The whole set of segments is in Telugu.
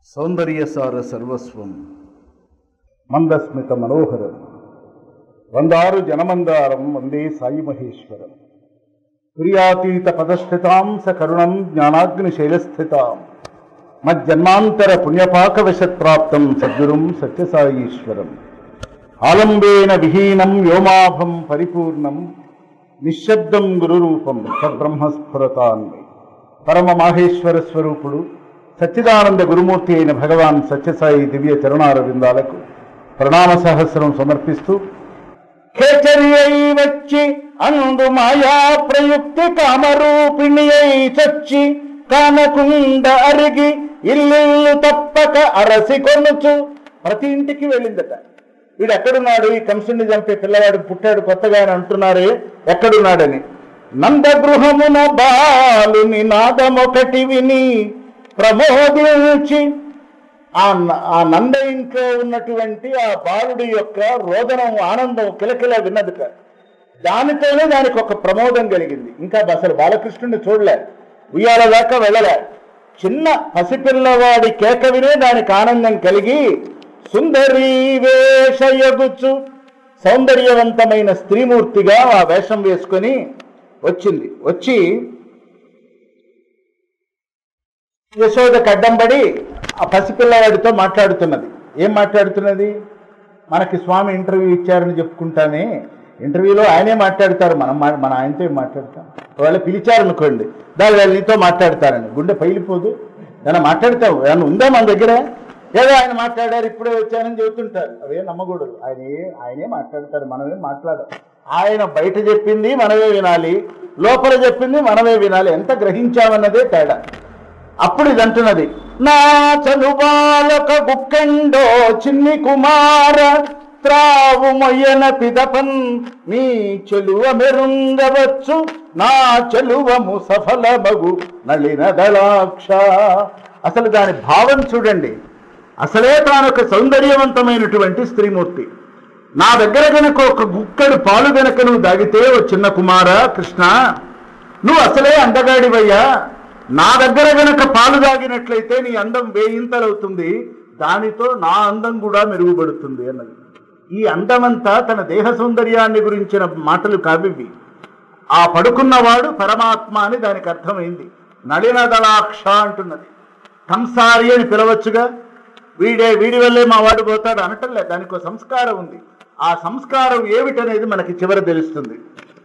సౌందర్యసార సర్వస్వం మందస్మిత మనోహరం వందారు జనమందారం వందే సాయి మహేశ్వరం ప్రియాతీత పదస్థితాం సకరుణం జ్ఞానాగ్ని శైలస్థితాం మజ్జన్మాంతర పుణ్యపాకవశత్ప్రాప్తం సద్గురుం సత్యసాయీశ్వరం ఆలంబేన విహీనం వ్యోమాభం పరిపూర్ణం నిశ్శబ్దం గురురూపం సబ్రహ్మస్ఫురతాన్వి పరమ మాహేశ్వర స్వరూపుడు సచ్చిదానంద గురుమూర్తి అయిన భగవాన్ సత్యసాయి దివ్య చరణారవిందాలకు ప్రణామ సహస్రం సమర్పిస్తూ ఖేచరి అయి వచ్చి అందు మాయా ప్రయుక్తి కామరూపిణి అయి చచ్చి కానకుండ అరిగి ఇల్లు తప్పక అరసి కొనుచు ప్రతి ఇంటికి వెళ్ళిందట వీడు ఎక్కడున్నాడు ఈ కంసుని చంపే పిల్లవాడు పుట్టాడు కొత్తగా అని అంటున్నారే ఎక్కడున్నాడని నందగృహమున బాలుని నాదమొకటి విని ప్రమోదించి ఆ న- ఆ నంద ఇంట్లో ఉన్నటువంటి ఆ బాలుడి యొక్క రోదనం ఆనందం కిలకిల విన్నదిట దానితోనే దానికి ఒక ప్రమోదం కలిగింది ఇంకా అసలు బాలకృష్ణుడిని చూడలే ఉయ్యాల దాకా వెళ్ళలే చిన్న పసిపిల్లవాడి కేక వినే దానికి ఆనందం కలిగి సుందరీ వేషయగుచు సౌందర్యవంతమైన స్త్రీమూర్తిగా ఆ వేషం వేసుకొని వచ్చింది వచ్చి యశోదకు అడ్డం పడి ఆ పసిపిల్లవాడితో మాట్లాడుతున్నది ఏం మాట్లాడుతున్నది మనకి స్వామి ఇంటర్వ్యూ ఇచ్చారని చెప్పుకుంటానే ఇంటర్వ్యూలో ఆయనే మాట్లాడతారు మనం మా- మన ఆయనతో ఏం మాట్లాడతాం వాళ్ళు పిలిచారనుకోండి దాని వాళ్ళు నీతో మాట్లాడతారని గుండె పైలిపోదు ఏమైనా మాట్లాడతావు ఏమైనా ఉందా మన దగ్గర ఏదో ఆయన మాట్లాడారు ఇప్పుడే వచ్చానని చెబుతుంటారు అవే నమ్మకూడదు ఆయన ఏ- ఆయనే మాట్లాడతారు మనమే మాట్లాడం ఆయన బయట చెప్పింది మనమే వినాలి లోపల చెప్పింది మనమే వినాలి ఎంత గ్రహించామన్నదే తేడా అప్పుడు ఇది అంటున్నది నా చలుబాలక గుక్కెండో చిన్ని కుమార త్రావు మొయ్యన పిదపన్ మీ చెలువ మెరుంగవచ్చు నా చెలువము సఫలమగు నళిన దళాక్ష అసలు దాని భావం చూడండి అసలే తాను ఒక సౌందర్యవంతమైనటువంటి స్త్రీమూర్తి నా దగ్గర గనక ఒక గుక్కడు పాలు గనక నువ్వు దాగితే ఓ చిన్న కుమార కృష్ణ నువ్వు అసలే అందగాడివయ్యా నా దగ్గర గనక పాలు తాగినట్లయితే నీ అందం వేయింతలవుతుంది దానితో నా అందం కూడా మెరుగుపడుతుంది అన్నది ఈ అందమంతా తన దేహ సౌందర్యాన్ని గురించిన మాటలు కావివి ఆ పడుకున్నవాడు పరమాత్మ అని దానికి అర్థమైంది నళిన దళాక్ష అంటున్నది కంసారి అని పిలవచ్చుగా వీడే వీడి వల్లే మా వాడు పోతాడు అనటం లేదు దానికి ఒక సంస్కారం ఉంది ఆ సంస్కారం ఏమిటనేది మనకి చివర తెలుస్తుంది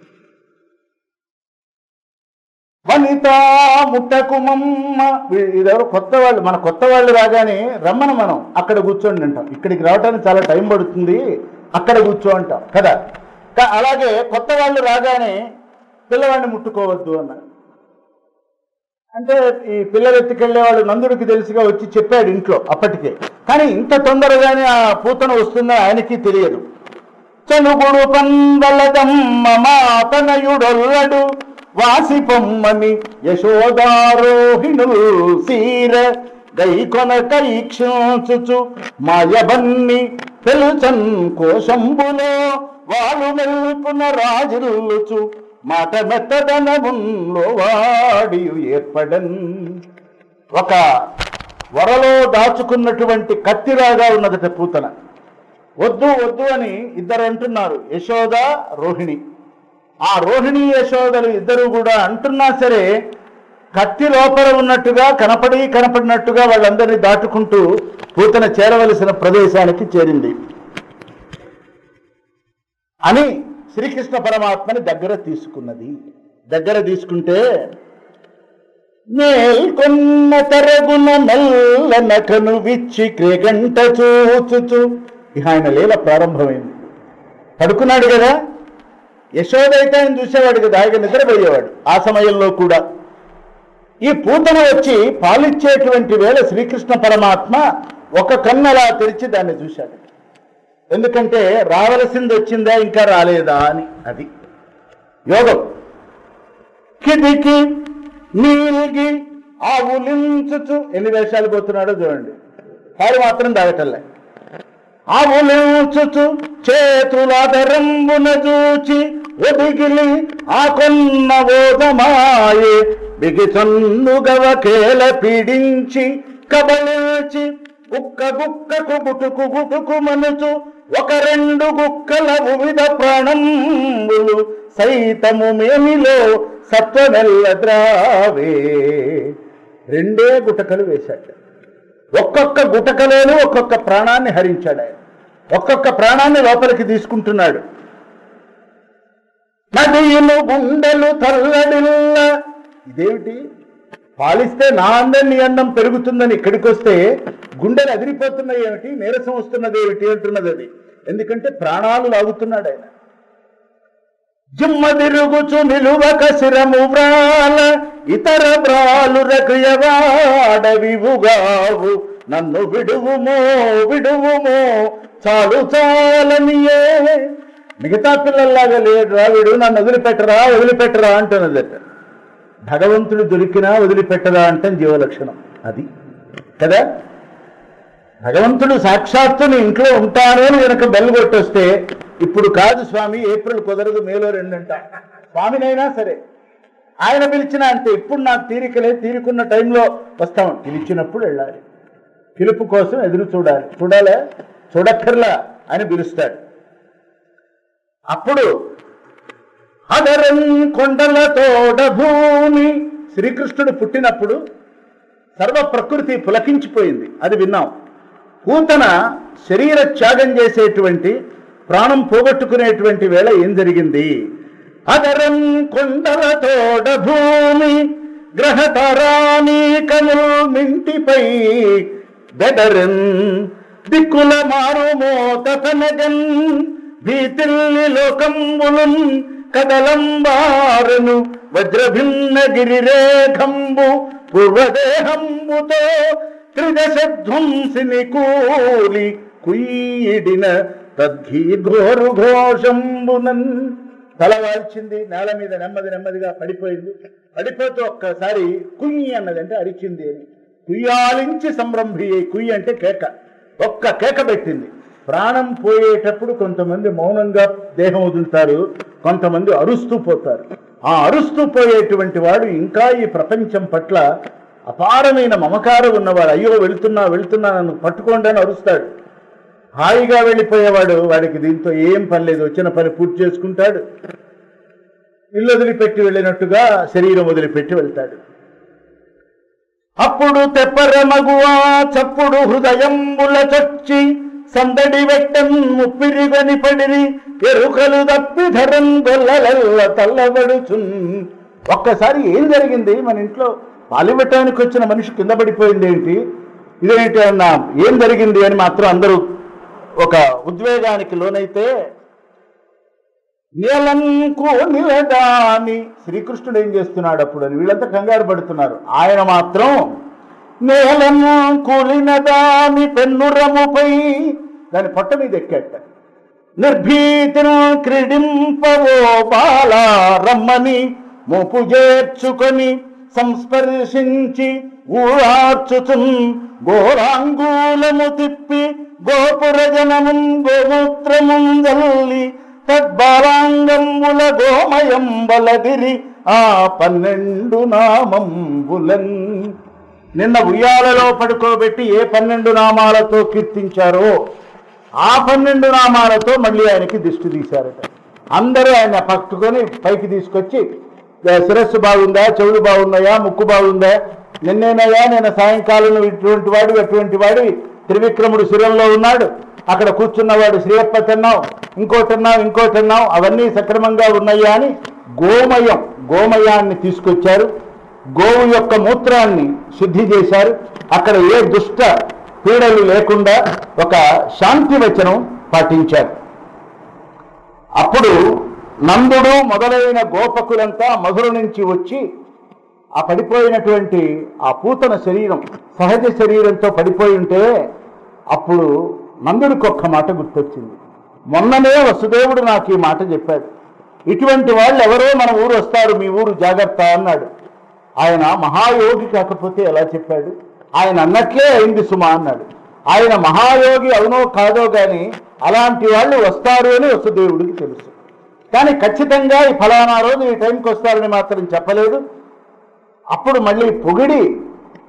వనిత ముట్టకుమమ్మ వీ- ఇదెవరు కొత్త వాళ్ళు మన కొత్త వాళ్ళు రాగానే రమ్మను మనం అక్కడ కూర్చోండి అంటాం ఇక్కడికి రావడానికి చాలా టైం పడుతుంది అక్కడ కూర్చో అంటాం కదా కా- అలాగే కొత్త వాళ్ళు రాగానే పిల్లవాడిని ముట్టుకోవద్దు అన్నారు అంటే ఈ పిల్లలు ఎత్తుకెళ్లే వాళ్ళు నందుడికి తెలిసిగా వచ్చి చెప్పాడు ఇంట్లో అప్పటికే కానీ ఇంత తొందరగానే ఆ పూతన వస్తుందో ఆయనకి తెలియదు చనుగుడు పందలదమ్మ మాతనయుడొల్లడు వాసి పొమ్మని యశోదారోహిణులు సీర గైకొన కైక్షించుచు మాయబన్ని తెలుచన్ కోశంబులో వాళ్ళు మెల్పున రాజులుచు మాట మెత్తదనములో వాడియు ఏర్పడన్ ఒక వరలో దాచుకున్నటువంటి కత్తిలాగా ఉన్నదట పూతన వద్దు వద్దు అని ఇద్దరు అంటున్నారు యశోద రోహిణి ఆ రోహిణి యశోదలు ఇద్దరు కూడా అంటున్నా సరే కత్తి లోపల ఉన్నట్టుగా కనపడి కనపడినట్టుగా వాళ్ళందరినీ దాటుకుంటూ పూతన చేరవలసిన ప్రదేశానికి చేరింది అని శ్రీకృష్ణ పరమాత్మని దగ్గర తీసుకున్నది దగ్గర తీసుకుంటే మేల్కొన్న తరగున నల్లనకను విచ్చి క్రేగంట చూచుచు ఇక ఆయన లీల ప్రారంభమైంది పడుకున్నాడు కదా యశోద అయితే ఆయన చూసేవాడు కదా ఆయన నిద్రపోయేవాడు ఆ సమయంలో కూడా ఈ పూతన వచ్చి పాలిచ్చేటువంటి వేళ శ్రీకృష్ణ పరమాత్మ ఒక కన్నలా తెరిచి దాన్ని చూశాడు ఎందుకంటే రావలసింది వచ్చిందా ఇంకా రాలేదా అని అది యోగం కిదికి నీలిగి ఆవులించుచు ఎన్ని వేషాలు పోతున్నాడో చూడండి పాలు మాత్రం దాగటల్లే ఆవులించుచు చేతులాదరంబున చూచి ఒదిగిలి ఆ కొన్న ఓదమాయే బిగిచన్నుగవ కేల పీడించి కబలించి గుక్క గుక్కకు గుటుకు గుటుకు మనుచు ఒక రెండు గుక్కల వివిధ ప్రాణంబులు సైతము మేమిలో సత్వమెల్ల ద్రావే రెండే గుటకలు వేశాడు ఒక్కొక్క గుటకలోనూ ఒక్కొక్క ప్రాణాన్ని హరించాడు ఆయన ఒక్కొక్క ప్రాణాన్ని లోపలికి తీసుకుంటున్నాడు నదియును గుండెలు తల్లడిల్ల ఇదేమిటి పాలిస్తే నా అందం నీ అందం పెరుగుతుందని ఇక్కడికి వస్తే గుండెలు అదిరిపోతున్నాయి ఏమిటి నీరసం వస్తున్నది ఏమిటి అంటున్నది అది ఎందుకంటే ప్రాణాలు లాగుతున్నాడు ఆయన జిమ్మ తిరుగుచు నిలువక శిరము వ్రాల ఇతర బ్రాలు రకయవాడవివుగావు నన్ను విడువుమో విడువుమో చాలు చాలనియే మిగతా పిల్లల్లాగా లేడు రావిడు నన్ను వదిలిపెట్టరా వదిలిపెట్టరా అంటున్నదట భగవంతుడు దొరికినా వదిలిపెట్టరా అంటాం జీవలక్షణం అది కదా భగవంతుడు సాక్షాత్తు నీ ఇంట్లో ఉంటాను అని కనుక బెల్ కొట్టొస్తే ఇప్పుడు కాదు స్వామి ఏప్రిల్ కుదరదు మేలో రెండంట స్వామినైనా సరే ఆయన పిలిచినా అంతే ఇప్పుడు నాకు తీరికలే తీరుకున్న టైంలో వస్తాం పిలిచినప్పుడు వెళ్ళాలి పిలుపు కోసం ఎదురు చూడాలి చూడాలా చూడక్కర్లా అని పిలుస్తాడు అప్పుడు అదరం కొండల తోడ భూమి శ్రీకృష్ణుడు పుట్టినప్పుడు సర్వ ప్రకృతి పులకించిపోయింది అది విన్నాం పూతన శరీర త్యాగం చేసేటువంటి ప్రాణం పోగొట్టుకునేటువంటి వేళ ఏం జరిగింది అదరం కొండల తోడ భూమి గ్రహతరానీకముల్ మింటిపై బెదరన్ దిక్కుల మారుమోత తనగన్ భీతిల్లి లోకంబులున్ కదలంబారును వజ్రభిన్న గిరిరేఖంబు పూర్వదేహంబుతో త్రిదశధ్వంసిని కూలి కుయ్యిడిన తద్ఘీఘోరు ఘోషంబునన్ తల వాల్చింది నేల మీద నెమ్మది నెమ్మదిగా పడిపోయింది పడిపోతూ ఒక్కసారి కుయ్యి అన్నది అంటే అరిచింది అని కుయ్యాలించి సంరంభి కుయ్యి అంటే కేక ఒక్క కేక పెట్టింది ప్రాణం పోయేటప్పుడు కొంతమంది మౌనంగా దేహం వదులుతారు కొంతమంది అరుస్తూ పోతారు ఆ అరుస్తూ పోయేటువంటి వాడు ఇంకా ఈ ప్రపంచం పట్ల అపారమైన మమకారం ఉన్నవాడు అయ్యో వెళ్తున్నా వెళ్తున్నా నన్ను పట్టుకోండి అని అరుస్తాడు హాయిగా వెళ్ళిపోయేవాడు వాడికి దీంతో ఏం పని లేదు వచ్చిన పని పూర్తి చేసుకుంటాడు ఇల్లు వదిలిపెట్టి వెళ్ళినట్టుగా శరీరం వదిలిపెట్టి వెళ్తాడు అప్పుడు తెప్పరమగువా చప్పుడు హృదయంబుల చొచ్చి సందడి వెట్టం ముప్పిరిగని పడిరి ఎరుకలు దప్పి ధరం గొల్లలల్ల తల్లబడుచున్ ఒక్కసారి ఏం జరిగింది మన ఇంట్లో పాలివ్వటానికి వచ్చిన మనిషి కింద పడిపోయింది ఏంటి ఇదేంటి అన్న ఏం జరిగింది అని మాత్రం అందరూ ఒక ఉద్వేగానికి లోనైతే నీలంకు నిలదాని శ్రీకృష్ణుడు ఏం చేస్తున్నాడు అప్పుడు అని వీళ్ళంతా కంగారు పడుతున్నారు ఆయన మాత్రం నేలను కూలిన దాని పెన్నురముపై దాని పొట్ట మీద ఎక్కాట నిర్భీతిన క్రీడింపవో బాల రమ్మని మోపు చేర్చుకొని సంస్పర్శించి ఊరార్చుచున్ గోరాంగూలము తిప్పి గోపురజనమున్ గోమూత్రమున్ జల్లి తద్బాలాంగంబుల గోమయంబలదిరి ఆ పన్నెండు నామంబులన్ నిన్న ఉయ్యాలలో పడుకోబెట్టి ఏ పన్నెండు నామాలతో కీర్తించారో ఆ పన్నెండు నామాలతో మళ్ళీ ఆయనకి దిష్టి తీశారట అందరూ ఆయన పట్టుకొని పైకి తీసుకొచ్చి "ఏ, శిరస్సు బాగుందా చెవులు బాగున్నాయా ముక్కు బాగుందా నిన్నేనయ్యా నేను సాయంకాలం ఇటువంటి వాడు అటువంటి వాడు త్రివిక్రముడు శిరంలో ఉన్నాడు అక్కడ కూర్చున్నవాడు శ్రీయప్ప తిన్నావు ఇంకోటి అన్నావు ఇంకోటి అన్నావు అవన్నీ సక్రమంగా ఉన్నాయా అని గోమయం గోమయాన్ని తీసుకొచ్చారు గోవు యొక్క మూత్రాన్ని శుద్ధి చేశారు అక్కడ ఏ దుష్ట పీడలు లేకుండా ఒక శాంతి వచనం పాటించారు అప్పుడు నందుడు మొదలైన గోపకులంతా మధుర నుంచి వచ్చి ఆ పడిపోయినటువంటి ఆ పూతన శరీరం సహజ శరీరంతో పడిపోయి ఉంటే అప్పుడు నందుడికి ఒక్క మాట గుర్తొచ్చింది మొన్ననే వసుదేవుడు నాకు ఈ మాట చెప్పాడు ఇటువంటి వాళ్ళు ఎవరో మన ఊరు వస్తారు మీ ఊరు జాగ్రత్త అన్నాడు ఆయన మహాయోగి కాకపోతే ఎలా చెప్పాడు ఆయన అన్నట్లే అయింది సుమా అన్నాడు ఆయన మహాయోగి అవునో కాదో గాని అలాంటి వాళ్ళు వస్తారు అని వసుదేవుడికి తెలుసు కానీ ఖచ్చితంగా ఈ ఫలానా రోజు ఈ టైంకి వస్తారని మాత్రం చెప్పలేదు అప్పుడు మళ్ళీ పొగిడి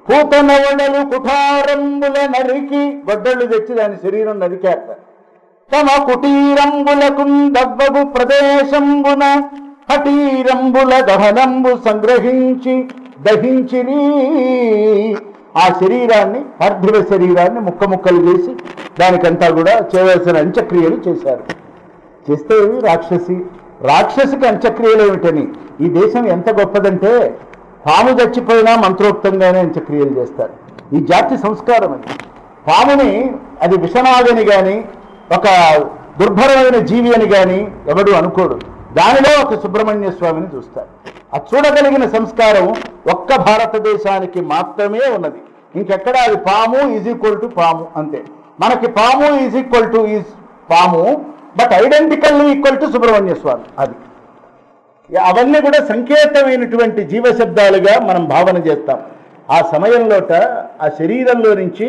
పూతనవడలు కుఠారంబుల నరికి గొడ్డళ్ళు తెచ్చి దాని శరీరం నరికాక తమ కుటీరంబులకు దవ్వగు ప్రదేశంబున కటీరంబుల దహనంబు సంగ్రహించి దహించిరి ఆ శరీరాన్ని పార్థివ శరీరాన్ని ముక్క ముక్కలు చేసి దానికంతా కూడా చేయవలసిన అంత్యక్రియలు చేశారు చేస్తే ఏమి రాక్షసి రాక్షసికి అంత్యక్రియలు ఏమిటని ఈ దేశం ఎంత గొప్పదంటే పాము చచ్చిపోయినా మంత్రోక్తంగానే అంత్యక్రియలు చేస్తారు ఈ జాతి సంస్కారం అది పాముని అది విషనాగని గాని ఒక దుర్భరమైన జీవి అని గాని ఎవడు అనుకోడు దానిలో ఒక సుబ్రహ్మణ్య స్వామిని చూస్తారు అది చూడగలిగిన సంస్కారం ఒక్క భారతదేశానికి మాత్రమే ఉన్నది ఇంకెక్కడ అది పాము ఈజ్ ఈక్వల్ టు పాము అంతే మనకి పాము ఈజ్ ఈక్వల్ టు ఈజ్ పాము but identical equal to Subrahmanya Swamy అది అవన్నీ కూడా సంకేతమైనటువంటి జీవశబ్దాలుగా మనం భావన చేస్తాం ఆ సమయంలోట ఆ శరీరంలో నుంచి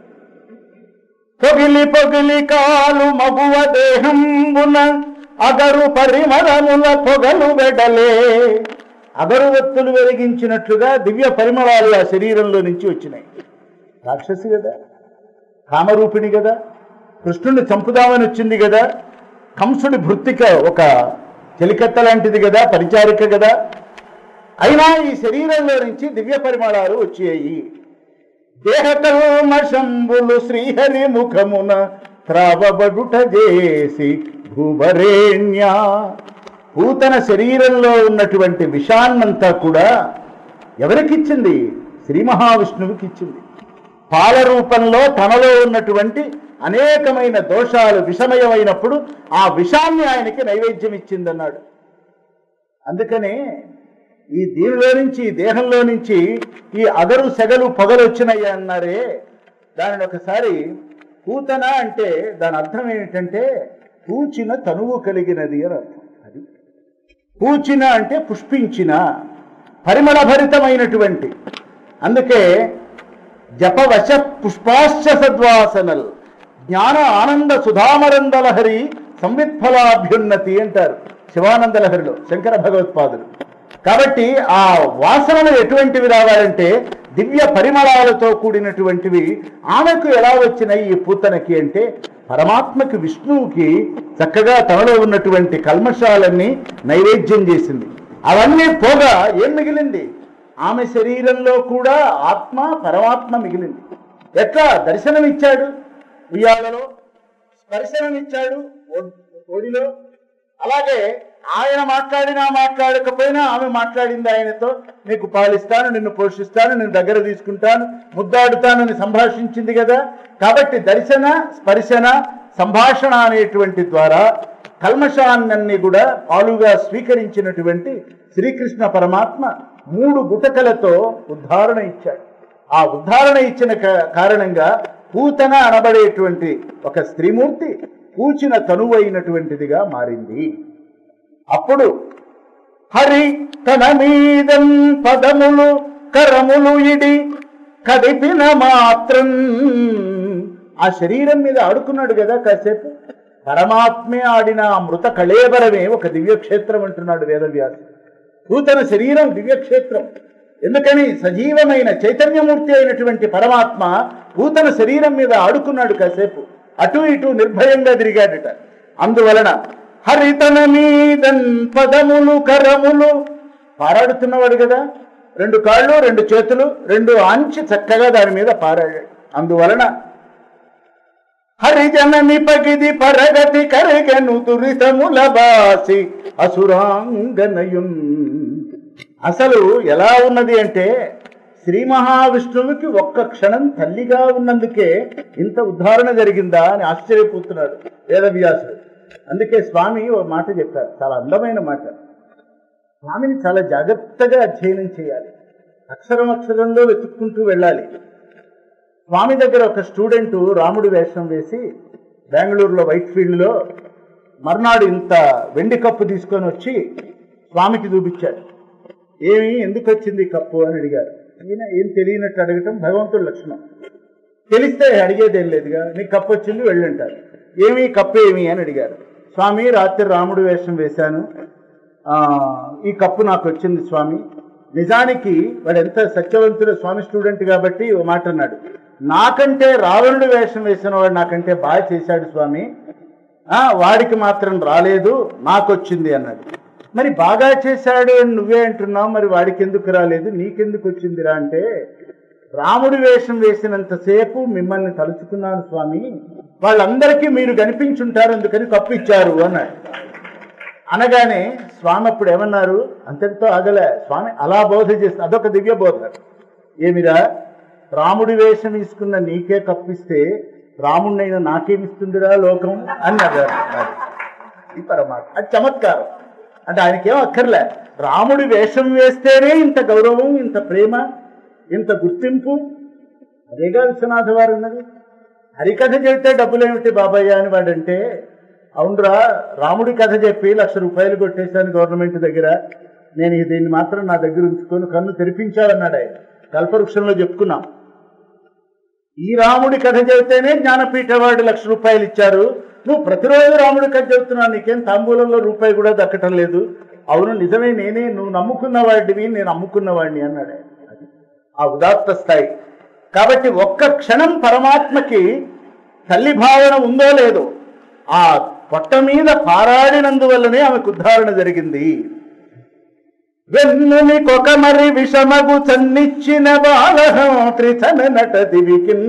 పొగిలి పొగిలి కాలు మగువ దేహంబున అగరు పరిమళముల పొగలు వెడలే అగరువత్తులు వెలిగించినట్లుగా దివ్య పరిమళాలు ఆ శరీరంలో నుంచి వచ్చినాయి రాక్షసి కదా కామరూపిణి కదా కృష్ణుడిని చంపుదామని వచ్చింది కదా కంసుడి భృత్తిక ఒక చెలికత్త లాంటిది కదా పరిచారిక కదా అయినా ఈ శరీరంలో నుంచి దివ్య పరిమళాలు వచ్చాయి దేహకల్మషంబులు శ్రీహరి ముఖమున త్రావబడుట చేసి భూవరేణ్య పూతన శరీరంలో ఉన్నటువంటి విషాన్నంతా కూడా ఎవరికిచ్చింది శ్రీ మహావిష్ణువుకి ఇచ్చింది పాల రూపంలో తనలో ఉన్నటువంటి అనేకమైన దోషాలు విషమయమైనప్పుడు ఆ విషాన్ని ఆయనకి నైవేద్యం ఇచ్చిందన్నాడు అందుకనే ఈ దీనిలో నుంచి ఈ దేహంలో నుంచి ఈ అగరు సెగలు పొగలు వచ్చినాయి అన్నారే దానిని ఒకసారి పూతన అంటే దాని అర్థం ఏమిటంటే పూచిన తనువు కలిగినది అని అర్థం అది పూచిన అంటే పుష్పించిన పరిమళభరితమైనటువంటి అందుకే జపవశ పుష్పాశ్చ సద్వాసనల్ జ్ఞాన ఆనంద సుధామరందలహరి సంవిత్ఫలాభ్యున్నతి అంటారు శివానందలహరిలో శంకర భగవత్పాదులు కాబట్టి ఆ వాసనలు ఎటువంటివి రావాలంటే దివ్య పరిమళాలతో కూడినటువంటివి ఆమెకు ఎలా వచ్చినాయి ఈ పూతనకి అంటే పరమాత్మకి విష్ణువుకి చక్కగా తనలో ఉన్నటువంటి కల్మషాలన్నీ నైవేద్యం చేసింది అవన్నీ పోగా ఏం మిగిలింది ఆమె శరీరంలో కూడా ఆత్మ పరమాత్మ మిగిలింది ఎట్లా దర్శనమిచ్చాడు ఉయ్యాలలో స్పర్శనమిచ్చాడు ఓ- ఓడిలో అలాగే ఆయన మాట్లాడినా మాట్లాడకపోయినా ఆమె మాట్లాడింది ఆయనతో నీకు పాలిస్తాను నిన్ను పోషిస్తాను నేను దగ్గర తీసుకుంటాను ముద్దాడుతానని సంభాషించింది కదా కాబట్టి దర్శన స్పర్శన సంభాషణ అనేటువంటి ద్వారా కల్మషాన్ని కూడా పాలుగా స్వీకరించినటువంటి శ్రీకృష్ణ పరమాత్మ మూడు గుటకలతో ఉద్ధారణ ఇచ్చాడు ఆ ఉద్ధారణ ఇచ్చిన క- కారణంగా పూతన అనబడేటువంటి ఒక స్త్రీమూర్తి పూచిన తనువైనటువంటిదిగా మారింది అప్పుడు హరి తన మీదన్ పదములు కరములు ఇడి కదిపిన మాత్రం ఆ శరీరం మీద ఆడుకున్నాడు కదా కాసేపు పరమాత్మే ఆడిన ఆ మృత కళేబరమే ఒక దివ్యక్షేత్రం అంటున్నాడు వేదవ్యాసు నూతన శరీరం దివ్యక్షేత్రం ఎందుకని సజీవమైన చైతన్యమూర్తి అయినటువంటి పరమాత్మ నూతన శరీరం మీద ఆడుకున్నాడు కాసేపు అటు ఇటు నిర్భయంగా తిరిగాడట అందువలన హరితన మీదన్ పదములు కరములు పారాడుతున్నవాడు కదా రెండు కాళ్ళు రెండు చేతులు రెండు ఆంచి చక్కగా దాని మీద పారాడాడు అందువలన హరిజనని పగిది పరగతి కరిగను దురితముల బాసి అసురాంగనయున్ అసలు ఎలా ఉన్నది అంటే శ్రీ మహావిష్ణువుకి ఒక్క క్షణం తల్లిగా ఉన్నందుకే ఇంత ఉద్ధారణ జరిగిందా అని ఆశ్చర్యపోతున్నాడు వేదవ్యాసుడు అందుకే స్వామి ఒక మాట చెప్పారు చాలా అందమైన మాట స్వామిని చాలా జాగ్రత్తగా అధ్యయనం చేయాలి అక్షరం అక్షరంలో వెతుక్కుంటూ వెళ్ళాలి స్వామి దగ్గర ఒక స్టూడెంట్ రాముడి వేషం వేసి బెంగళూరులో వైట్ ఫీల్డ్లో మర్నాడు ఇంత వెండి కప్పు తీసుకొని వచ్చి స్వామికి చూపించాడు ఏమి ఎందుకు వచ్చింది ఈ కప్పు అని అడిగారు ఈయన ఏం తెలియనట్టు అడగటం భగవంతుడి లక్షణం తెలిస్తే అడిగేదేం లేదుగా నీకు కప్పు వచ్చింది వెళ్ళంటారు ఏమి కప్పు ఏమి అని అడిగారు స్వామి రాత్రి రాముడి వేషం వేశాను ఆ, ఈ కప్పు నాకు వచ్చింది స్వామి నిజానికి వాడు ఎంత సత్యవంతుడు స్వామి స్టూడెంట్ కాబట్టి ఓ మాట అన్నాడు నాకంటే రావణుడు వేషం వేసిన వాడు నాకంటే బాగా చేశాడు స్వామి ఆ వాడికి మాత్రం రాలేదు నాకొచ్చింది అన్నాడు మరి బాగా చేశాడు అని నువ్వే అంటున్నావు మరి వాడికి ఎందుకు రాలేదు నీకెందుకు వచ్చిందిరా అంటే రాముడి వేషం వేసినంతసేపు మిమ్మల్ని తలుచుకున్నాను స్వామి వాళ్ళందరికీ మీరు కనిపించుంటారు అందుకని కప్పిచ్చారు అన్నాడు అనగానే స్వామి అప్పుడు ఏమన్నారు అంతటితో ఆగలే స్వామి అలా బోధ చేస్తుంది అదొక దివ్య బోధ ఏమిరా రాముడి వేషం తీసుకున్న నీకే కప్పిస్తే రాముడినైనా నాకేమిస్తుందిరా లోకం అని అన్నారు ఈ పరమాత్మ అది చమత్కారం అంటే ఆయనకేం అక్కర్లే రాముడి వేషం వేస్తేనే ఇంత గౌరవం ఇంత ప్రేమ ఇంత గుర్తింపు అదేగా విశ్వనాథ వారు ఉన్నది హరికథ చెబితే డబ్బులేమిటి బాబాయ్య అని వాడంటే అవునరా రాముడి కథ చెప్పి లక్ష రూపాయలు కొట్టేశాను గవర్నమెంట్ దగ్గర నేను ఈ దీన్ని మాత్రం నా దగ్గర ఉంచుకొని కన్ను తెరిపించాలన్నాడు ఆయన కల్పవృక్షంలో చెప్పుకున్నాం ఈ రాముడి కథ చెబితేనే జ్ఞానపీఠ అవార్డు లక్ష రూపాయలు ఇచ్చారు నువ్వు ప్రతిరోజు రాముడి కథ చెబుతున్నావు నీకేం తాంబూలంలో రూపాయి కూడా దక్కటం లేదు అవును నిజమే నేనే నువ్వు నమ్ముకున్న వాడివి నేను అమ్ముకున్న వాడిని అన్నాడు ఆయన. అది ఆ ఉదాత్త స్థాయి కాబట్టి ఒక్క క్షణం పరమాత్మకి తల్లి భావన ఉందో లేదో ఆ పొట్ట మీద పారాడినందువల్లనే ఆమెకు ఉద్ధారణ జరిగింది వెన్నుని కొకమరి విషమగు చన్నిచ్చిన బాలహం త్రిచన నట దివికిన్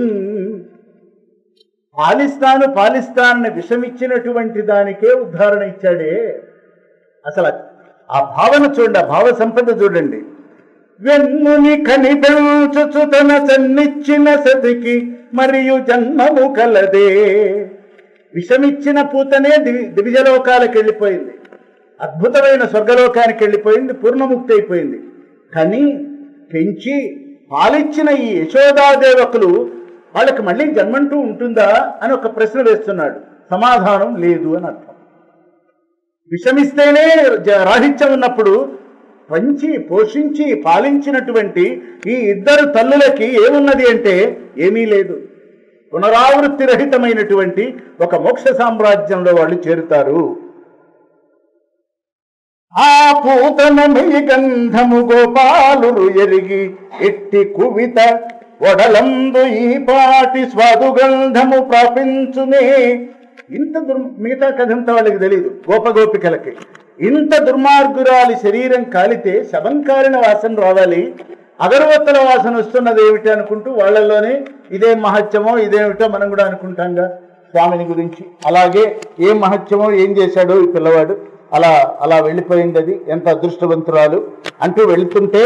పాలిస్తాను పాలిస్తానని విషమిచ్చినటువంటి దానికే ఉద్ధారణ ఇచ్చాడే అసలు ఆ భావన చూడండి ఆ భావ సంపద చూడండి వెన్నుని కనిపెంచుచు తన సన్నిచ్చిన సతికి మరియు జన్మము కలదే విషమిచ్చిన పూతనే దివి దివిజలోకాలకు వెళ్ళిపోయింది అద్భుతమైన స్వర్గలోకానికి వెళ్ళిపోయింది పూర్ణముక్తి అయిపోయింది కానీ పెంచి పాలిచ్చిన ఈ యశోదాదేవకులు వాళ్ళకి మళ్ళీ జన్మంటూ ఉంటుందా అని ఒక ప్రశ్న వేస్తున్నాడు సమాధానం లేదు అని అర్థం విషమిస్తేనే జ- రాహిత్యం ఉన్నప్పుడు పంచి పోషించి పాలించినటువంటి ఈ ఇద్దరు తల్లులకి ఏమున్నది అంటే ఏమీ లేదు పునరావృత్తి రహితమైనటువంటి ఒక మోక్ష సామ్రాజ్యంలో వాళ్ళు చేరుతారు ఆ పూతనమయి గంధము గోపాలురు ఎరిగి ఎట్టి కువిత ఒడలందు ఈ పాటి స్వాదుగంధము ప్రాపించునే ఇంత దుర్ మిగతా కథంతా వాళ్ళకి తెలియదు గోపగోపికలకి ఇంత దుర్మార్గురాలి శరీరం కాలితే శవంకారిన వాసన రావాలి అగరవత్తుల వాసన వస్తున్నది ఏమిటి అనుకుంటూ వాళ్ళలోనే ఇదేం మహత్యమో ఇదేమిటో మనం కూడా అనుకుంటాంగా స్వామిని గురించి అలాగే ఏం మహత్యమో ఏం చేశాడో ఈ పిల్లవాడు అలా అలా వెళ్ళిపోయింది అది ఎంత అదృష్టవంతురాలు అంటూ వెళుతుంటే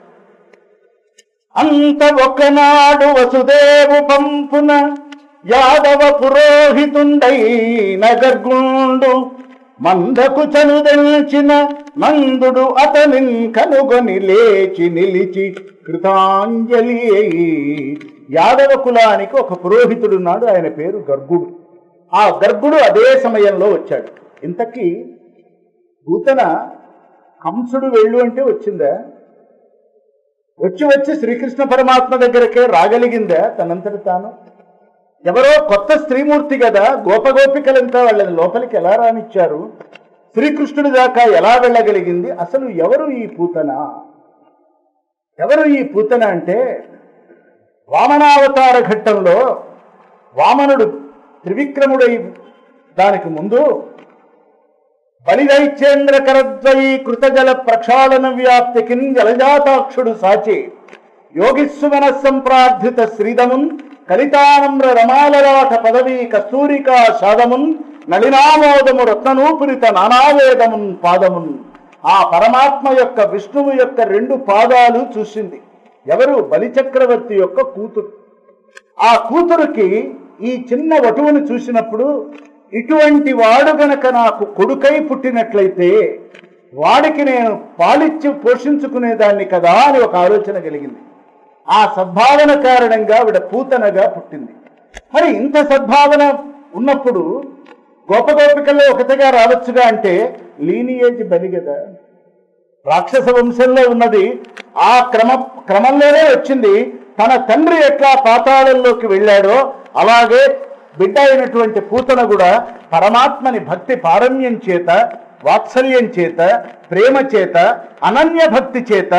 అంత ఒకనాడు వసుదేవు పంపున యాదవ పురోహితుండై నగర్గుండు మందకు చనుదెల్చిన నందుడు అతనిన్ కనుగొని లేచి నిలిచి కృతాంజలి అయి యాదవ కులానికి ఒక పురోహితుడున్నాడు ఆయన పేరు గర్గుడు ఆ గర్గుడు అదే సమయంలో వచ్చాడు ఇంతకీ పూతన కంసుడు వెళ్ళు అంటే వచ్చిందా వచ్చి వచ్చి శ్రీకృష్ణ పరమాత్మ దగ్గరకే రాగలిగిందా తనంతట తాను ఎవరో కొత్త స్త్రీమూర్తి కదా గోపగోపికలంతా వాళ్ళని లోపలికి ఎలా రానిచ్చారు శ్రీకృష్ణుడి దాకా ఎలా వెళ్ళగలిగింది అసలు ఎవరు ఈ పూతన ఎవరు ఈ పూతన అంటే వామనావతార ఘట్టంలో వామనుడు త్రివిక్రముడై దానికి ముందు బలిదైచేంద్ర కరద్వయీ కృతజల ప్రక్షాళన వ్యాప్తికిన్ జలజాతాక్షుడు సాచి యోగిస్సుమన సంప్రార్థిత శ్రీదమున్ కలితానమ్ర రమాలరాట పదవీ కస్తూరికా షాదమున్ నళినామోదము రత్ననూపురిత నానావేదమున్ పాదమున్ ఆ పరమాత్మ యొక్క విష్ణువు యొక్క రెండు పాదాలు చూసింది ఎవరు బలిచక్రవర్తి యొక్క కూతురు ఆ కూతురుకి ఈ చిన్న వటువును చూసినప్పుడు ఇటువంటి వాడు గనక నాకు కొడుకై పుట్టినట్లయితే వాడికి నేను పాలిచ్చి పోషించుకునేదాన్ని కదా అని ఒక ఆలోచన కలిగింది ఆ సద్భావన కారణంగా ఆవిడ పూతనగా పుట్టింది మరి ఇంత సద్భావన ఉన్నప్పుడు గోపగోపికల్లో ఒకటిగా రావచ్చుగా అంటే లీనియేజ్ బలి కదా రాక్షస వంశంలో ఉన్నది ఆ క్రమ క్రమంలోనే వచ్చింది తన తండ్రి ఎట్లా పాతాళంలోకి వెళ్ళాడో అలాగే బిడ్డ అయినటువంటి పూతన కూడా పరమాత్మని భక్తి పారమ్యం చేత వాత్సల్యం చేత ప్రేమ చేత అనన్య భక్తి చేత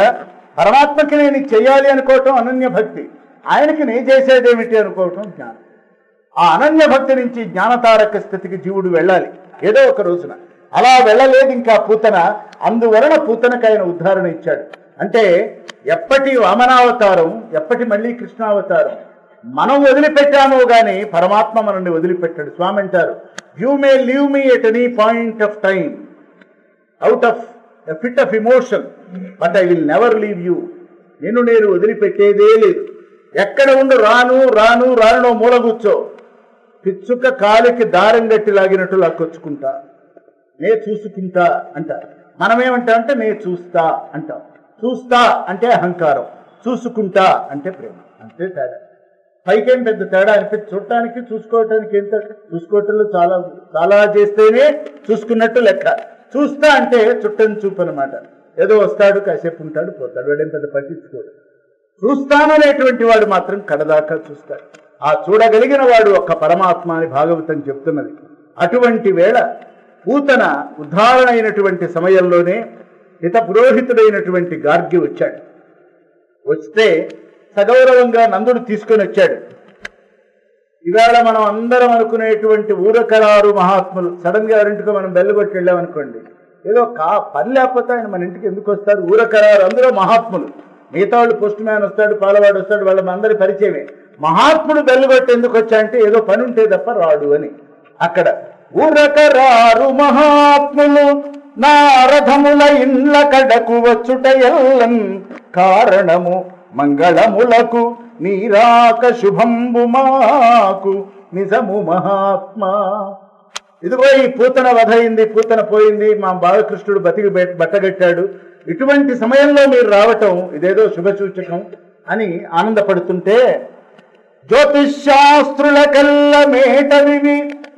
పరమాత్మకి నేను ఇది చెయ్యాలి అనుకోవటం అనన్య భక్తి ఆయనకి నేను చేసేదేమిటి అనుకోవటం జ్ఞానం ఆ అనన్య భక్తి నుంచి జ్ఞానతారక స్థితికి జీవుడు వెళ్ళాలి ఏదో ఒక రోజున అలా వెళ్ళలేదు ఇంకా పూతన అందువలన పూతనకు ఆయన ఉద్ధారణ ఇచ్చాడు అంటే ఎప్పటి వామనావతారం ఎప్పటి మళ్ళీ కృష్ణావతారం మనం వదిలిపెట్టామో గాని పరమాత్మ మనల్ని వదిలిపెట్టాడు స్వామి అంటారు you may leave me at any point of time out of a fit of emotion but I will never leave you నిన్ను నేను వదిలిపెట్టేదే లేదు ఎక్కడ ఉండు రాను రాను రాను మూల కూర్చో పిచ్చుక కాలికి దారం గట్టి లాగినట్టు లాక్కొచ్చుకుంటా నే చూసుకుంటా అంటారు మనమేమంటా అంటే నే చూస్తా అంటాం చూస్తా అంటే అహంకారం చూసుకుంటా అంటే ప్రేమ అంతే తేడా పైకేం పెద్ద తేడా అనిపించి చూడటానికి చూసుకోవటానికి ఎంత చూసుకోవటంలో చాలా చాలా చేస్తేనే చూసుకున్నట్టు లెక్క చూస్తా అంటే చుట్టని చూపు అనమాట ఏదో వస్తాడు కాసేపు ఉంటాడు పోతాడు వాడేం పెద్ద పట్టించుకోడు చూస్తాననేటువంటి వాడు మాత్రం కడదాకా చూస్తాడు ఆ చూడగలిగిన వాడు ఒక్క పరమాత్మ అని భాగవతం చెప్తున్నది అటువంటి వేళ పూతన ఉద్ధారణ అయినటువంటి సమయంలోనే హిత పురోహితుడైనటువంటి గార్గి వచ్చాడు వస్తే సగౌరవంగా నందుడు తీసుకొని వచ్చాడు ఇవాళ మనం అందరం అనుకునేటువంటి ఊరకరారు మహాత్ములు సడన్ గా ఎవరింటికో మనం బెల్లగొట్టి వెళ్ళామనుకోండి ఏదో కా పని లేకపోతే ఆయన మన ఇంటికి ఎందుకు వస్తాడు ఊరకరారు అందరూ మహాత్ములు మిగతా వాళ్ళు పోస్ట్ మ్యాన్ వస్తాడు పాలవాడు వస్తాడు వాళ్ళ అందరి పరిచయమే మహాత్ముడు బెల్లగొట్టి ఎందుకు వచ్చాయంటే ఏదో పని ఉంటే తప్ప రాడు అని అక్కడ ఊరకరారు మహాత్ములు నారథముల ఇండ్ల కడకు వచ్చుట ఎల్లన్ కారణము మంగళములకు నీరాక శుభంబు మాకు నిజము మహాత్మా ఇదిగో ఈ పూతన వధ అయింది పూతన పోయింది మా బాలకృష్ణుడు బతికి బె- బట్టగట్టాడు ఇటువంటి సమయంలో మీరు రావటం ఇదేదో శుభసూచకం అని ఆనందపడుతుంటే జ్యోతిషాస్త్రుల కల్ల మేటవివి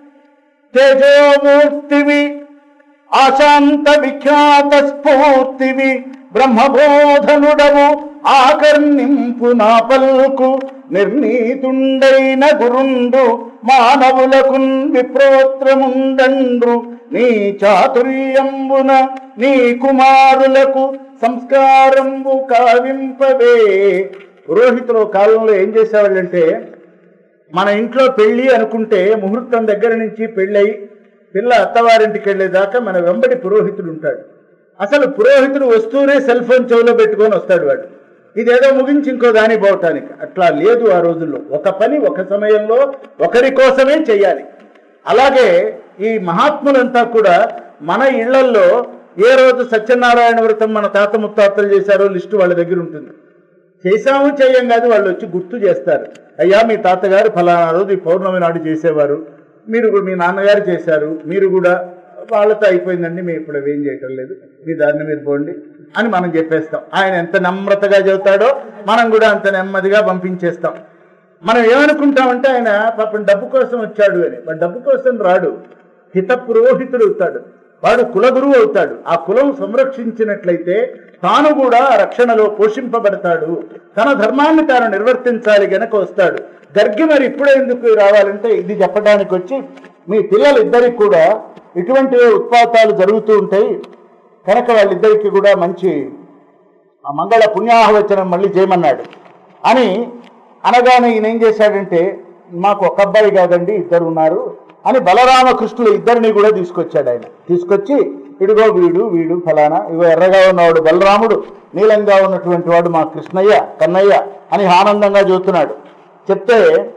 తేజోమూర్తివి ఆశాంత విఖ్యాత స్ఫూర్తివి బ్రహ్మబోధనుడవు ఆకర్ణింపు నా పల్కు నిర్ణీతుండైన గురుండు మానవులకు విప్రోత్రముండండ్రు నీ చాతుర్యంబున నీ కుమారులకు సంస్కారంబు కావింపవే పురోహితులు కాలంలో ఏం చేసేవాళ్ళంటే మన ఇంట్లో పెళ్లి అనుకుంటే ముహూర్తం దగ్గర నుంచి పెళ్ళై పిల్ల అత్తవారింటికి వెళ్ళేదాకా మన వెంబడి పురోహితుడు ఉంటాడు అసలు పురోహితుడు వస్తూనే సెల్ ఫోన్ చెవిలో పెట్టుకొని వస్తాడు వాడు ఇదేదో ముగించి ఇంకో దాని పోవటానికి అట్లా లేదు ఆ రోజుల్లో ఒక పని ఒక సమయంలో ఒకరి కోసమే చెయ్యాలి అలాగే ఈ మహాత్ములంతా కూడా మన ఇళ్లల్లో ఏ రోజు సత్యనారాయణ వ్రతం మన తాత ముత్తాతలు చేశారో లిస్టు వాళ్ళ దగ్గర ఉంటుంది చేశాము చేయం కాదు వాళ్ళు వచ్చి గుర్తు చేస్తారు అయ్యా మీ తాతగారు ఫలానా రోజు ఈ పౌర్ణమి నాడు చేసేవారు మీరు కూడా మీ నాన్నగారు చేశారు మీరు కూడా వాళ్ళతో అయిపోయిందండి మేము ఇప్పుడు అవేం చేయటం లేదు మీ దారిని మీరు పోండి అని మనం చెప్పేస్తాం ఆయన ఎంత నమ్రతగా చెబుతాడో మనం కూడా అంత నెమ్మదిగా పంపించేస్తాం మనం ఏమనుకుంటామంటే ఆయన పాపం డబ్బు కోసం వచ్చాడు అని వాడు డబ్బు కోసం రాడు హిత పురోహితుడు అవుతాడు వాడు కులగురువు అవుతాడు ఆ కులం సంరక్షించినట్లయితే తాను కూడా ఆ రక్షణలో పోషింపబడతాడు తన ధర్మాన్ని తాను నిర్వర్తించాలి గనక వస్తాడు గర్గి మరి ఇప్పుడే ఎందుకు రావాలంటే ఇది చెప్పడానికి వచ్చి మీ పిల్లలిద్దరికి కూడా ఇటువంటి ఉత్పాతాలు జరుగుతూ ఉంటాయి కనుక వాళ్ళిద్దరికి కూడా మంచి ఆ మంగళ పుణ్యాహవచనం మళ్ళీ చేయమన్నాడు అని అనగానే ఈయన ఏం చేశాడంటే మాకు ఒక అబ్బాయి కాదండి ఇద్దరు ఉన్నారు అని బలరామకృష్ణులు ఇద్దరిని కూడా తీసుకొచ్చాడు ఆయన తీసుకొచ్చి ఇదిగో వీడు వీడు ఫలానా ఇగో ఎర్రగా ఉన్నవాడు బలరాముడు నీలంగా ఉన్నటువంటి వాడు మా కృష్ణయ్య కన్నయ్య అని ఆనందంగా చూస్తున్నాడు చెప్తే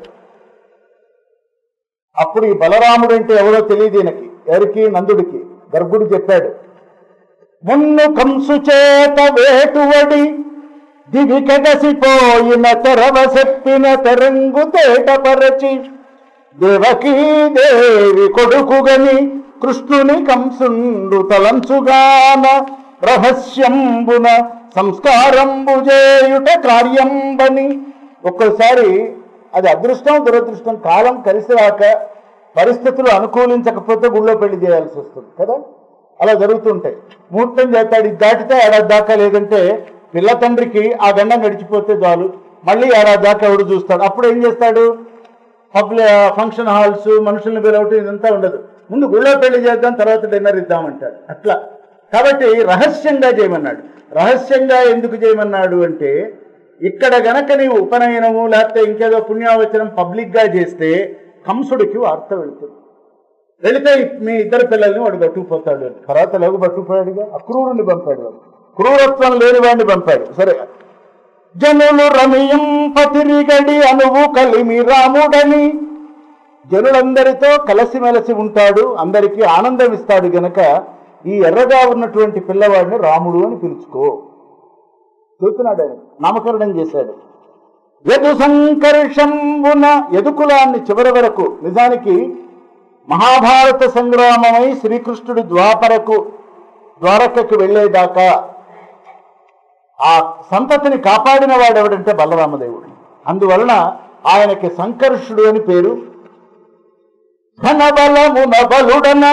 అప్పుడు ఈ బలరాముడు అంటే ఎవరో తెలియదు ఈయనకి ఎవరికి నందుడికి గర్భుడు చెప్పాడు మున్ను కంసు చేత వేటువడి దివి కగసిపోయిన తెరవ చెప్పిన తెరంగు తేటపరచి దేవకీ దేవి కొడుకుగని కృష్ణుని కంసుండు తలంచుగాన రహస్యంబున సంస్కారంబు చేయుట కార్యంబని ఒక్కోసారి అది అదృష్టం దురదృష్టం కాలం కలిసి రాక పరిస్థితులు అనుకూలించకపోతే గుళ్ళో పెళ్లి చేయాల్సి వస్తుంది కదా అలా జరుగుతుంటాయి ముహూర్తం చేస్తాడు ఇది దాటితే ఏడాది దాకా లేదంటే పిల్ల తండ్రికి ఆ గండం గడిచిపోతే చాలు మళ్ళీ ఏడాది దాకా ఎవడు చూస్తాడు అప్పుడు ఏం చేస్తాడు పబ్లిక్ ఫంక్షన్ హాల్స్ మనుషుల్ని పిలవటం ఇదంతా ఉండదు ముందు గుళ్ళో పెళ్లి చేద్దాం తర్వాత డిన్నర్ ఇద్దామంటాడు అట్లా కాబట్టి రహస్యంగా చేయమన్నాడు రహస్యంగా ఎందుకు చేయమన్నాడు అంటే ఇక్కడ గనక నీవు ఉపనయనము లేకపోతే ఇంకేదో పుణ్యావచనం పబ్లిక్గా చేస్తే కంసుడికి వార్త వెళుతుంది వెళితే మీ ఇద్దరు పిల్లల్ని వాడు పట్టుకుపోతాడు తర్వాత లోగు పట్టుకుపోయాడుగా అక్రూరుని పంపాడు వాడు క్రూరత్వం లేని వాడిని పంపాడు సరే జనులు రమియం పతిరిగడి అనువు కలిమి రాముడని జనులందరితో కలిసిమెలిసి ఉంటాడు అందరికీ ఆనందం ఇస్తాడు గనక ఈ ఎర్రగా ఉన్నటువంటి పిల్లవాడిని రాముడు అని పిలుచుకో చెబుతున్నాడు ఆయన నామకరణం చేశాడు యదు సంకర్షంబున యదుకులాన్ని చివరి వరకు నిజానికి మహాభారత సంగ్రామమై శ్రీకృష్ణుడు ద్వాపరకు ద్వారకకు వెళ్ళేదాకా ఆ సంతతిని కాపాడిన వాడెవడంటే బలరామదేవుడు అందువలన ఆయనకి సంకర్షుడు అని పేరు ధనబలమున బలుడన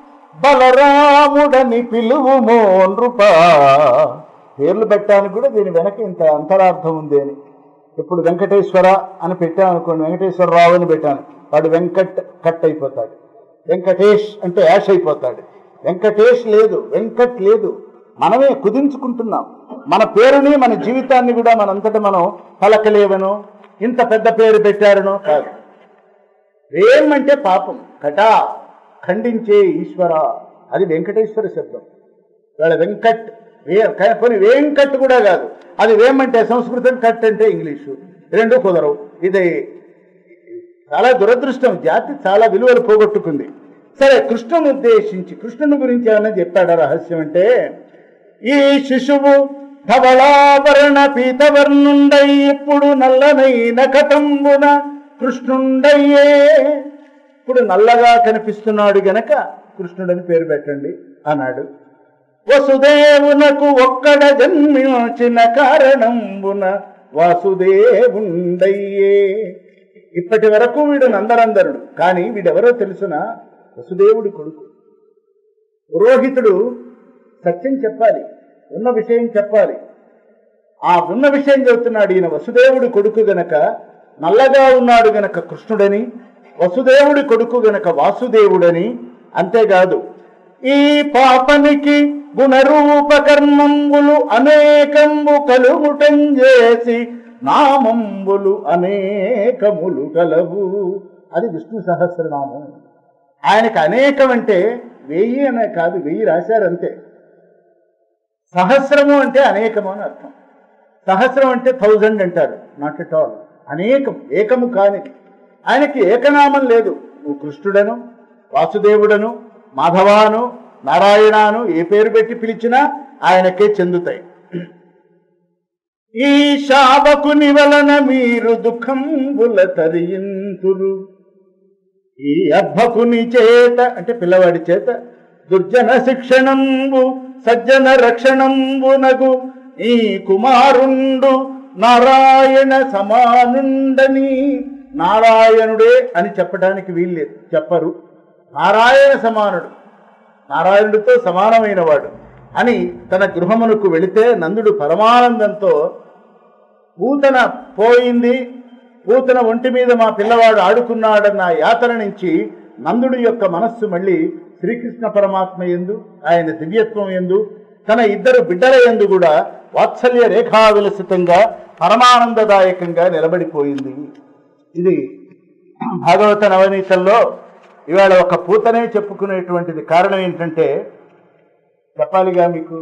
బలరాముడని పిలువుమో నృప పేర్లు పెట్టడానికి కూడా దీని వెనక ఇంత అంతరార్థం ఉంది అని ఇప్పుడు వెంకటేశ్వర అని పెట్టాను అనుకోండి వెంకటేశ్వరరావు అని పెట్టాను వాడు వెంకట్ కట్ అయిపోతాడు వెంకటేష్ అంటే యాష్ అయిపోతాడు వెంకటేష్ లేదు వెంకట్ లేదు మనమే కుదించుకుంటున్నాం మన పేరుని మన జీవితాన్ని కూడా మనంతట మనం పలకలేవను ఇంత పెద్ద పేరు పెట్టారనో కాదు వేం అంటే పాపం కటా ఖండించే ఈశ్వర అది వెంకటేశ్వర శబ్దం వాళ్ళ వెంకట్ వే క- పోనీ వెంకట్ కూడా కాదు అది వేమంటే సంస్కృతం కట్ అంటే ఇంగ్లీషు రెండు కుదరవు ఇది చాలా దురదృష్టం జాతి చాలా విలువలు పోగొట్టుకుంది సరే కృష్ణుని ఉద్దేశించి కృష్ణుని గురించి ఏమన్నా చెప్పాడా రహస్యం అంటే ఈ శిశువు ధవళావరణ పీతవర్ణుండై ఇప్పుడు నల్లనైన కటంబున కృష్ణుండయ్యే ఇప్పుడు నల్లగా కనిపిస్తున్నాడు గనక కృష్ణుడని పేరు పెట్టండి అన్నాడు వసుదేవునకు ఒక్కడ జన్మించిన కారణంబున వాసుదేవుండయ్యే ఇప్పటి వరకు వీడు నందనందరుడు కానీ వీడెవరో తెలుసునా వసుదేవుడి కొడుకు పురోహితుడు సత్యం చెప్పాలి ఉన్న విషయం చెప్పాలి ఆ ఉన్న విషయం చెబుతున్నాడు ఈయన వసుదేవుడి కొడుకు గనక నల్లగా ఉన్నాడు గనక కృష్ణుడని వసుదేవుడి కొడుకు గనక వాసుదేవుడని అంతేకాదు ఈ పాపనికి గుణరూప కర్మంబులు అనేకంబు కలుగుటం చేసి నామంబులు అనేకములు కలవు అది విష్ణు సహస్రనామం ఆయనకు అనేకం అంటే వెయ్యి అనే కాదు వెయ్యి రాశారంతే సహస్రము అంటే అనేకము అని అర్థం సహస్రం అంటే థౌజండ్ అంటారు నాట్ ఎట్ ఆల్ అనేకం ఏకము కానిది ఆయనకి ఏకనామం లేదు నువ్వు కృష్ణుడను వాసుదేవుడను మాధవాను నారాయణాను ఏ పేరు పెట్టి పిలిచినా ఆయనకే చెందుతాయి ఈ శాపకుని వలన మీరు దుఃఖంబుల తరియింతురు ఈ అబ్బకుని చేత అంటే పిల్లవాడి చేత దుర్జన శిక్షణంబు సజ్జన రక్షణంబునగు ఈ కుమారుండు నారాయణ సమానుండని నారాయణుడే అని చెప్పడానికి వీల్లేదు చెప్పరు నారాయణ సమానుడు నారాయణుడితో సమానమైన వాడు అని తన గృహమునకు వెళితే నందుడు పరమానందంతో పూతన పోయింది పూతన ఒంటి మీద మా పిల్లవాడు ఆడుకున్నాడన్న యాతన నుంచి నందుడి యొక్క మనస్సు మళ్ళీ శ్రీకృష్ణ పరమాత్మ ఎందు ఆయన దివ్యత్వం ఎందు తన ఇద్దరు బిడ్డల ఎందు కూడా వాత్సల్య రేఖా విలసితంగా పరమానందదాయకంగా నిలబడిపోయింది ఇది భాగవత నవనీతంలో ఇవాళ ఒక పూతనే చెప్పుకునేటువంటిది కారణం ఏంటంటే చెప్పాలిగా మీకు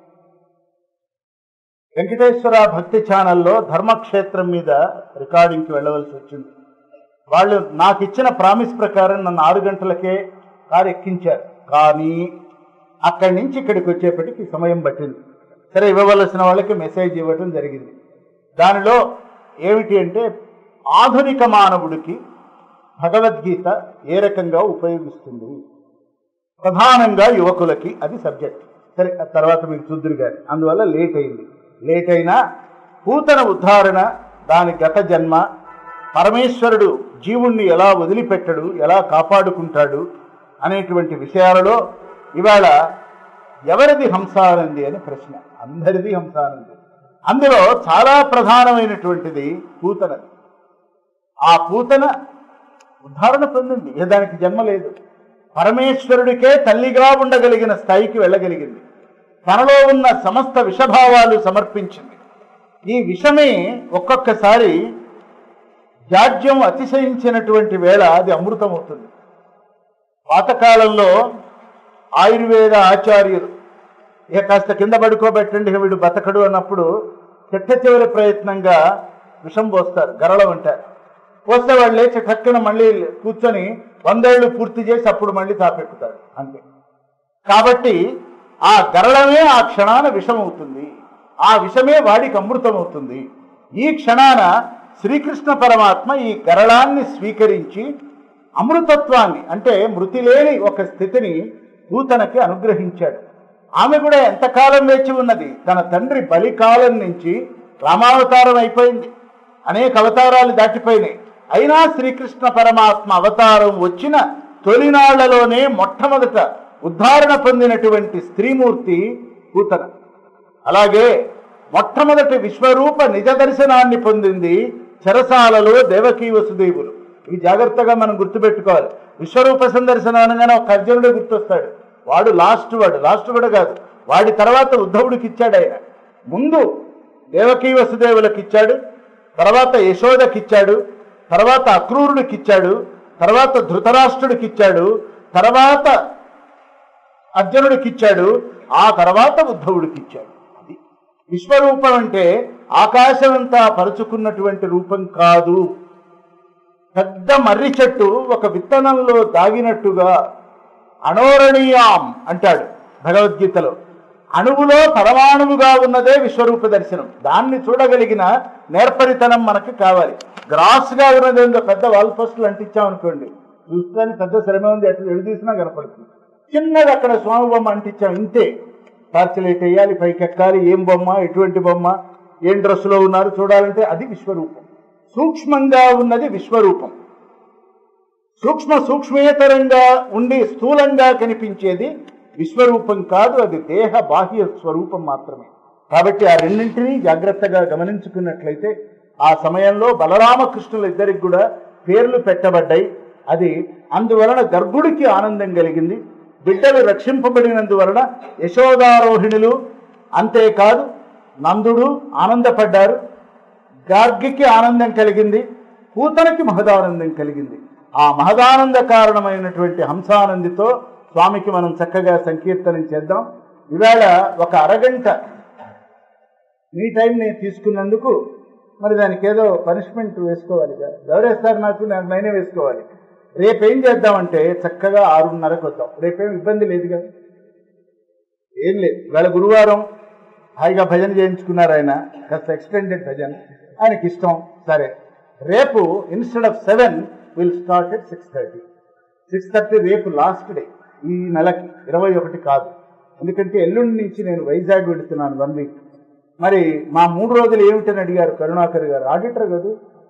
వెంకటేశ్వర భక్తి ఛానల్లో ధర్మక్షేత్రం మీద రికార్డింగ్కి వెళ్ళవలసి వచ్చింది వాళ్ళు నాకు ఇచ్చిన ప్రామిస్ ప్రకారం నన్ను ఆరు గంటలకే కారు ఎక్కించారు కానీ అక్కడి నుంచి ఇక్కడికి వచ్చేప్పటికి సమయం పట్టింది సరే ఇవ్వవలసిన వాళ్ళకి మెసేజ్ ఇవ్వటం జరిగింది దానిలో ఏమిటి అంటే ఆధునిక మానవుడికి భగవద్గీత ఏ రకంగా ఉపయోగిస్తుంది ప్రధానంగా యువకులకి అది సబ్జెక్ట్ సరే ఆ తర్వాత మీకు చూద్దరు గారి అందువల్ల లేట్ అయింది లేట్ అయినా పూతన ఉద్ధారణ దాని గత జన్మ పరమేశ్వరుడు జీవుణ్ణి ఎలా వదిలిపెట్టడు ఎలా కాపాడుకుంటాడు అనేటువంటి విషయాలలో ఇవాళ ఎవరిది హంసానంది అని ప్రశ్న అందరిది హంసానంది అందులో చాలా ప్రధానమైనటువంటిది పూతనది ఆ పూతన ఉద్ధారణ పొందింది ఏ దానికి జన్మ లేదు పరమేశ్వరుడికే తల్లిగా ఉండగలిగిన స్థాయికి వెళ్ళగలిగింది తనలో ఉన్న సమస్త విషభావాలు సమర్పించింది ఈ విషమే ఒక్కొక్కసారి జాడ్యం అతిశయించినటువంటి వేళ అది అమృతం అవుతుంది పాతకాలంలో ఆయుర్వేద ఆచార్యులు ఇక కాస్త కింద పడుకోబెట్టండి ఇక వీడు బతకడు అన్నప్పుడు చిట్ట చివరి ప్రయత్నంగా విషం పోస్తారు గరళం అంటారు పోస్తే వాళ్ళు లేచి టక్కున మళ్ళీ కూర్చొని వందేళ్లు పూర్తి చేసి అప్పుడు మళ్ళీ తాపెక్కుతాడు అంతే కాబట్టి ఆ గరళమే ఆ క్షణాన విషం అవుతుంది ఆ విషమే వాడికి అమృతం అవుతుంది ఈ క్షణాన శ్రీకృష్ణ పరమాత్మ ఈ గరళాన్ని స్వీకరించి అమృతత్వాన్ని అంటే మృతి లేని ఒక స్థితిని పూతనకి అనుగ్రహించాడు ఆమె కూడా ఎంతకాలం వేచి ఉన్నది తన తండ్రి బలికాలం నుంచి రామావతారం అయిపోయింది అనేక అవతారాలు దాటిపోయినాయి అయినా శ్రీకృష్ణ పరమాత్మ అవతారం వచ్చిన తొలినాళ్లలోనే మొట్టమొదట ఉద్ధారణ పొందినటువంటి స్త్రీమూర్తి పూతన అలాగే మొట్టమొదటి విశ్వరూప నిజ దర్శనాన్ని పొందింది చెరసాలలో దేవకీ వసుదేవులు ఇవి జాగ్రత్తగా మనం గుర్తుపెట్టుకోవాలి విశ్వరూప సందర్శనం అనగానే ఒక అర్జునుడే గుర్తొస్తాడు వాడు లాస్ట్ వాడు లాస్ట్ కూడా కాదు వాడి తర్వాత ఉద్ధవుడికి ఇచ్చాడు ఆయన ముందు దేవకీ వసుదేవులకు ఇచ్చాడు తర్వాత యశోదకి ఇచ్చాడు తర్వాత అక్రూరుడికి ఇచ్చాడు తర్వాత ధృతరాష్ట్రుడికి ఇచ్చాడు తర్వాత అర్జునుడికి ఇచ్చాడు ఆ తర్వాత ఉద్ధవుడికి ఇచ్చాడు అది విశ్వరూపం అంటే ఆకాశమంతా పరుచుకున్నటువంటి రూపం కాదు పెద్ద మర్రి చెట్టు ఒక విత్తనంలో దాగినట్టుగా అణోరణీయాం అంటాడు భగవద్గీతలో అణువులో పరమాణువుగా ఉన్నదే విశ్వరూప దర్శనం దాన్ని చూడగలిగిన నేర్పరితనం మనకి కావాలి గ్రాస్ గా ఉన్నది ఏందో పెద్ద వాల్ పోస్టులు అంటించామనుకోండి చూస్తే పెద్ద శ్రమ ఉంది అట్లా ఎడు తీసినా కనపడుతుంది చిన్నది అక్కడ స్వామి బొమ్మ అంటించాం ఇంతే టార్చ్ లైట్ వేయాలి పైకి ఎక్కాలి ఏం బొమ్మ ఎటువంటి బొమ్మ ఏం డ్రెస్సులో ఉన్నారు చూడాలంటే అది విశ్వరూపం సూక్ష్మంగా ఉన్నది విశ్వరూపం సూక్ష్మ సూక్ష్మేతరంగా ఉండి స్థూలంగా కనిపించేది విశ్వరూపం కాదు అది దేహ బాహ్య స్వరూపం మాత్రమే కాబట్టి ఆ రెండింటినీ జాగ్రత్తగా గమనించుకున్నట్లయితే ఆ సమయంలో బలరామకృష్ణులు ఇద్దరికి కూడా పేర్లు పెట్టబడ్డాయి అది అందువలన గర్భుడికి ఆనందం కలిగింది బిడ్డలు రక్షింపబడినందువలన యశోదారోహిణులు అంతేకాదు నందుడు ఆనందపడ్డారు గార్గికి ఆనందం కలిగింది పూతనకి మహదానందం కలిగింది ఆ మహదానంద కారణమైనటువంటి హంసానందితో స్వామికి మనం చక్కగా సంకీర్తనం చేద్దాం ఇవాళ ఒక అరగంట మీ టైం నేను తీసుకున్నందుకు మరి దానికి ఏదో పనిష్మెంట్ వేసుకోవాలి కదా ఎవరేస్తారు నాకు నాకు నేనే వేసుకోవాలి రేపేం చేద్దామంటే చక్కగా ఆరున్నరకు వద్దాం రేపేం ఇబ్బంది లేదు కదా ఏం లేదు ఇవాళ గురువారం హాయిగా భజన చేయించుకున్నారు ఆయన కాస్త ఎక్స్టెండెడ్ భజన ఆయనకి ఇష్టం సరే రేపు instead of seven will start at six thirty six thirty రేపు లాస్ట్ డే ఈ నెలకి ఇరవై ఒకటి కాదు ఎందుకంటే ఎల్లుండి నుంచి నేను వైజాగ్ వెళుతున్నాను వన్ వీక్ మరి మా మూడు రోజులు ఏమిటని అడిగారు కరుణాకర్ గారు ఆడిటర్ కదా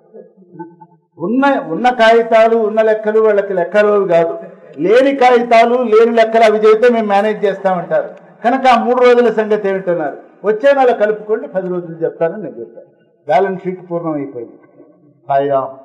ఉన్న ఉన్న కాగితాలు ఉన్న లెక్కలు వాళ్ళకి లెక్కలు కాదు లేని కాగితాలు లేని లెక్కలు అవి చేస్తే మేము మేనేజ్ చేస్తామంటారు కనుక ఆ మూడు రోజుల సంగతి ఏమిటన్నారు వచ్చే నెల కలుపుకోండి పది రోజులు చెప్తానని నేను చెప్పాను బ్యాలెన్స్ షీట్ పూర్ణం అయిపోయింది సాయిరామ్